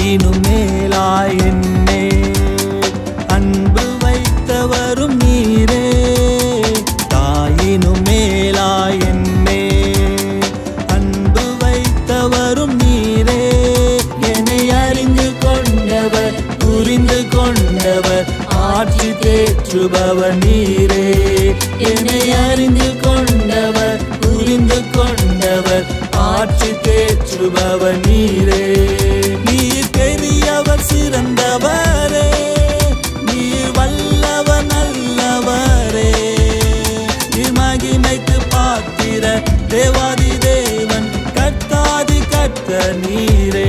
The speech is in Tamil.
தாயினும் மேலாய் என்னே அன்பு வைத்தவரும் நீரே தாயினும் மேலாய் என்னே அன்பு வைத்தவரும் நீரே என்னை அறிந்து கொண்டவர் புரிந்து கொண்டவர் ஆட்சி தேற்றுபவர் நீரே என்னை அறிந்து கொண்டவர் புரிந்து கொண்டவர் ஆட்சி தேற்றுபவர் நீரே நீர் பெரியவர் சிறந்தவரே நீர் வல்லவர் நல்லவரே நீர் மகிமைக்கு பாத்திர தேவாதி தேவன் கத்தாதி கத்த நீரே